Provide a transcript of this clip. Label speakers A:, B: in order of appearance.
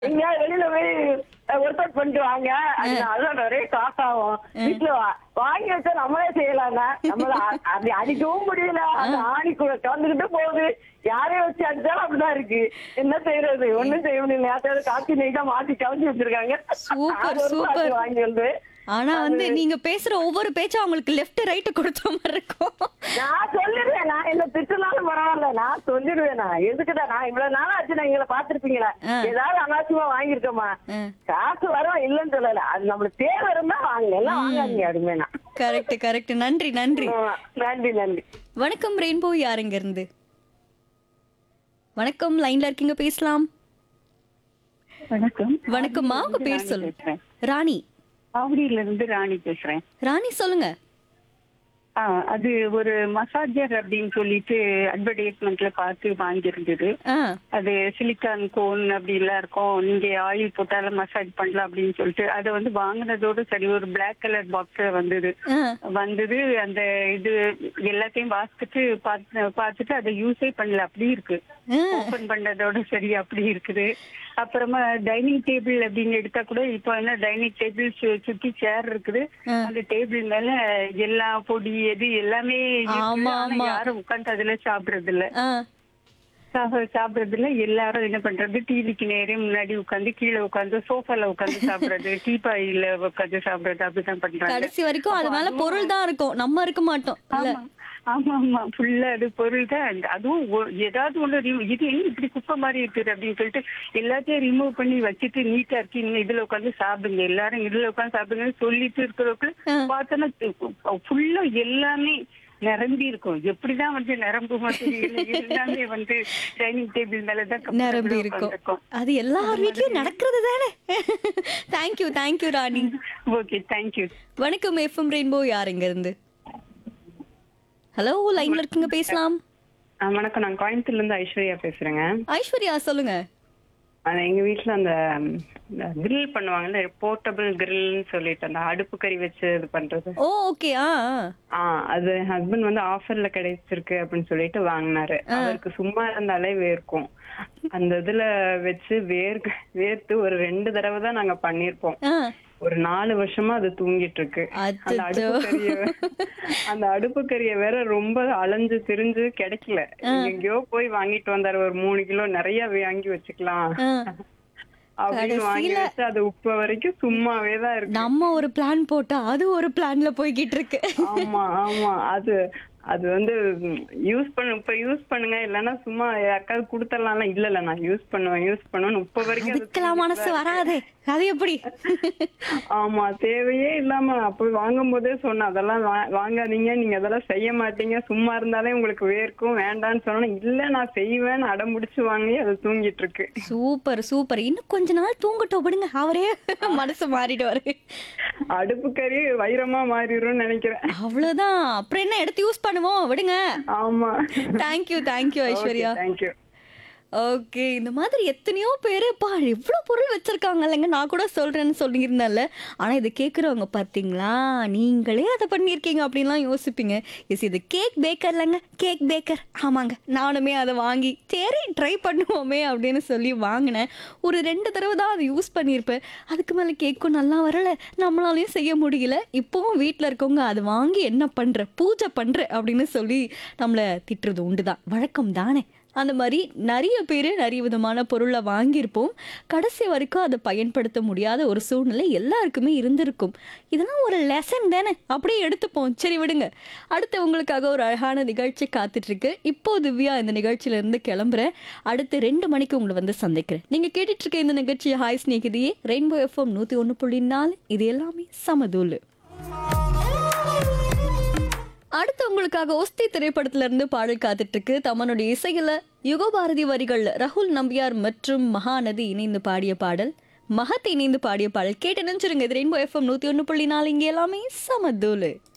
A: எங்க வெளியில போய் ஒர்க் அவுட் பண்ணிட்டு வாங்க அது அதெல்லாம் நிறைய காசு ஆகும் வீட்டுல வா- வாங்கி வச்சா நம்மளே செய்யலாங்க நம்மள அ- அப்படி அடிக்கவும் முடியல அந்த ஆணி கூட கலந்துகிட்டு போகுது யாரையும் வச்சு அடிச்சாலும் அப்படிதான் இருக்கு என்ன செய்யறது ஒண்ணும் செய்ய முடியல நேரத்தை காப்பி நெய் தான் மாத்தி கலந்து வச்சிருக்காங்க
B: சூப்பர்,
A: அது ஒரு
B: சூப்பர்.
A: பாக்கெட் வாங்கி வந்து
B: ஆனா வந்து நீங்க பேசுற ஒவ்வொரு பேச்சும் அவங்களுக்கு லெஃப்ட் ரைட் கொடுத்த மாதிரி இருக்கும்
A: நான் சொல்லிடுவேன் நான் என்ன திட்டுனாலும் பரவாயில்ல நான் சொல்லிடுவேன் நான் எதுக்குதான் நான் இவ்வளவு நாள் ஆச்சு நான் எங்களை பாத்திருப்பீங்களா
B: ஆ.
A: ஏதாவது அனாவசியமா வாங்கியிருக்கோமா காசு வரும் இல்லைன்னு சொல்லல அது நம்மளுக்கு தேவை இருந்தா வாங்க எல்லாம் வாங்காதீங்க அப்படிமே நான்
B: கரெக்ட் கரெக்ட் நன்றி நன்றி
A: ஆமா. நன்றி நன்றி
B: வணக்கம் ரெயின்போ யாருங்க இருந்து வணக்கம் லைன்ல இருக்கீங்க பேசலாம்
C: வணக்கம்
B: வணக்கம்மா உங்க பேர் சொல்லு
C: பேசுறேன்
B: ராணி
C: ஆவடியில இருந்து ராணி பேசுறேன்
B: ராணி சொல்லுங்க
C: ஆ, அது ஒரு மசாஜர் அப்படின்னு சொல்லிட்டு அட்வர்டைஸ்மெண்ட்ல பார்த்து வாங்கியிருந்தது
B: ஆ
C: அது சிலிக்கான் கோன் அப்படி எல்லாம் இருக்கும் நீங்க ஆயில் போட்டாலும் மசாஜ் பண்ணலாம் அப்படின்னு சொல்லிட்டு அதை வந்து வாங்கினதோட சரி ஒரு பிளாக் கலர் பாக்ஸ் வந்தது
B: ஆ
C: வந்தது அந்த இது எல்லாத்தையும் வாசிச்சுட்டு பார்த்து பார்த்துட்டு அதை யூஸே பண்ணல அப்படி இருக்கு
B: ஆ.
C: ஓபன் பண்ணதோட சரி அப்படி இருக்குது அப்புறமா டைனிங் டேபிள் அப்படின்னு எடுத்தா கூட இப்போ என்ன டைனிங் டேபிள் சுத்தி சேர் இருக்குது
B: ஆ.
C: அந்த டேபிள் மேல எல்லா பொடி எது எல்லாமே இருக்குது.
B: ஆமா,
C: ஆனா
B: ஆமா.
C: யாரும் உட்காந்து அதுல சாப்பிடுறது இல்ல
B: ஆ
C: சாப்பிட- சாப்பிடுறது இல்ல எல்லாரும் என்ன பண்றது டிவிக்கு நேரே முன்னாடி உட்காந்து கீழே உட்காந்து சோஃபால உட்காந்து சாப்பிடுறது டீப்பாயில உட்காந்து சாப்பிடுறது அப்படிதான் பண்றாங்க
B: கடைசி வரைக்கும் அது மேல பொருள் தான் இருக்கும் நம்ம இருக்க மாட்டோம் இல்ல
C: ஆமா ஆமா ஆமா ஃபுல்லா அது பொருள் தான் அந்த- அதுவும் ஒ- ஏதாவது ஒண்ணு remove- இது என்ன இப்படி குப்பை மாதிரி இருக்குது அப்படின்னு சொல்லிட்டு எல்லாத்தையும் ரிமூவ் பண்ணி வச்சுட்டு நீட்டா இருக்கு நீங்க இதுல உட்காந்து சாப்பிடுங்க எல்லாரும் இதுல உட்காந்து சாப்பிடுங்கன்னு சொல்லிட்டு இருக்கிறவங்க
B: ஆ.
C: பார்த்தோன்னா ஃபுல்லா எல்லாமே நிரம்பி இருக்கும் எப்படிதான் வந்து நிரம்பு மாதிரி எல்லாமே வந்து டைனிங் டேபிள் மேலதான் comfortable ஆ
B: நிரம்பி இருக்கும்
C: உட்கார்ந்திருக்கும்.
B: அது எல்லார் வீட்லயும் நடக்கிறது தானே thank you thank you Rani
C: okay thank you
B: வணக்கம் எஃப்எம் ரெயின்போ யாருங்க இருந்து ஹலோ லைன்ல இருக்கீங்க பேசலாம்
D: வணக்கம் நான் கோயம்புத்தூர்ல இருந்து ஐஸ்வர்யா பேசுறேங்க
B: ஐஸ்வர்யா சொல்லுங்க
D: அது எங்க வீட்ல அந்த கிரில் பண்ணுவாங்கல்ல போர்ட்டபிள் கிரில்னு சொல்லிட்டு அந்த அடுப்பு கறி வச்சு இது பண்றது
B: ஓ ஓகே ஆ ஆ.
D: ஆ அது ஹஸ்பண்ட் வந்து ஆஃபர்ல கிடைச்சிருக்கு அப்படின்னு சொல்லிட்டு வாங்கினாரு அவருக்கு சும்மா இருந்தாலே வேர்க்கும் அந்த இதுல வச்சு வேர்க்க வேர்த்து ஒரு ரெண்டு தடவை தான் நாங்க பண்ணிருப்போம்
B: ஆ
D: ஒரு நாலு வருஷமா அது தூங்கிட்டு இருக்கு அந்த
B: அச்சச்சோ.
D: அடுப்பு கறிய அந்த அடுப்பு கறிய வேற ரொம்ப அலைஞ்சு திரிஞ்சு கிடைக்கல எங்கேயோ போய் வாங்கிட்டு வந்தாரு ஒரு மூணு கிலோ நிறைய வாங்கி வச்சுக்கலாம்
B: ஆ.
D: அப்படின்னு வாங்கி
B: கடைசியில-
D: வச்சு அது உப்ப வரைக்கும் சும்மாவே தான் இருக்கு
B: நம்ம ஒரு பிளான் போட்டா அது ஒரு பிளான்ல போய்கிட்டு இருக்கு
D: ஆமா ஆமா அது அது வந்து யூஸ் பண்ணு இப்ப யூஸ் பண்ணுங்க இல்லன்னா சும்மா யாருக்காவது கொடுத்துடலாம்ல இல்ல இல்ல நான் யூஸ் பண்ணுவேன் யூஸ் பண்ணுவேன் இப்ப வரைக்கும் அது
B: அதுக்கெல்லாம் மனசு வராதே அது எப்படி
D: ஆமா தேவையே இல்லாம அப்ப வாங்கும் போதே சொன்னேன் அதெல்லாம் வா- வாங்காதீங்க நீங்க அதெல்லாம் செய்ய மாட்டீங்க சும்மா இருந்தாலே உங்களுக்கு வேர்க்கும் வேண்டாம்னு சொன்னா இல்ல நான் செய்வேன் அடம் முடிச்சு வாங்கி அது தூங்கிட்டு இருக்கு
B: சூப்பர் சூப்பர் இன்னும் கொஞ்ச நாள் தூங்கட்டும் விடுங்க அவரே மனசு மாறிடுவாரு
D: அடுப்பு கறி வைரமா மாறிடும்னு நினைக்கிறேன்
B: அவ்வளவுதான் அப்புறம் என்ன எடுத்து யூஸ் பண்ணுவோம் விடுங்க
D: ஆமா
B: thank you thank you Aishwarya
D: thank you
B: okay இந்த மாதிரி எத்தனையோ பேர் பா எவ்வளோ பொருள் வச்சிருக்காங்க இல்லைங்க நான் கூட சொல்றேன்னு சொல்லியிருந்தேன்ல ஆனால் இதை கேட்குறவங்க பார்த்தீங்களா நீங்களே அதை பண்ணியிருக்கீங்க அப்படின்லாம் யோசிப்பீங்க எஸ் இது கேக் பேக்கர் இல்லைங்க கேக் பேக்கர் ஆமாங்க நானுமே அதை வாங்கி சரி ட்ரை பண்ணுவோமே அப்படின்னு சொல்லி வாங்கினேன் ஒரு ரெண்டு தடவை தான் அதை யூஸ் பண்ணியிருப்பேன் அதுக்கு மேலே கேக்கும் நல்லா வரல நம்மளாலையும் செய்ய முடியல இப்போவும் வீட்டில் இருக்கவங்க அதை வாங்கி என்ன பண்ணுற பூஜை பண்ணுற அப்படின்னு சொல்லி நம்மளை திட்டுறது உண்டு தான் வழக்கம் தானே அந்த மாதிரி நிறைய பேர் நிறைய விதமான பொருளை வாங்கியிருப்போம் கடைசி வரைக்கும் அதை பயன்படுத்த முடியாத ஒரு சூழ்நிலை எல்லாருக்குமே இருந்திருக்கும் இதெல்லாம் ஒரு லெசன் தானே அப்படியே எடுத்துப்போம் சரி விடுங்க அடுத்து உங்களுக்காக ஒரு அழகான நிகழ்ச்சி காத்துட்ருக்கு இப்போ திவ்யா இந்த நிகழ்ச்சியிலேருந்து கிளம்புறேன் அடுத்து ரெண்டு மணிக்கு உங்களை வந்து சந்திக்கிறேன் நீங்கள் கேட்டுட்டு இருக்க இந்த நிகழ்ச்சி ஹாய் ஸ்நேகிதியே ரெயின்போ எஃப்எம் நூற்றி ஒன்று புள்ளி நாலு இது எல்லாமே சமதூள் அடுத்து உங்களுக்காக ஒஸ்தி திரைப்படத்துல இருந்து பாடல் காத்துட்டு இருக்கு தமனுடைய இசையில யுகபாரதி வரிகள் ரகுல் நம்பியார் மற்றும் மகாநதி இணைந்து பாடிய பாடல் மகத் இணைந்து பாடிய பாடல் கேட்டு நினைச்சிருங்க இது ரெயின்போ எஃப்எம் நூத்தி ஒன்று புள்ளி நாலு இங்கே எல்லாமே சமதூலு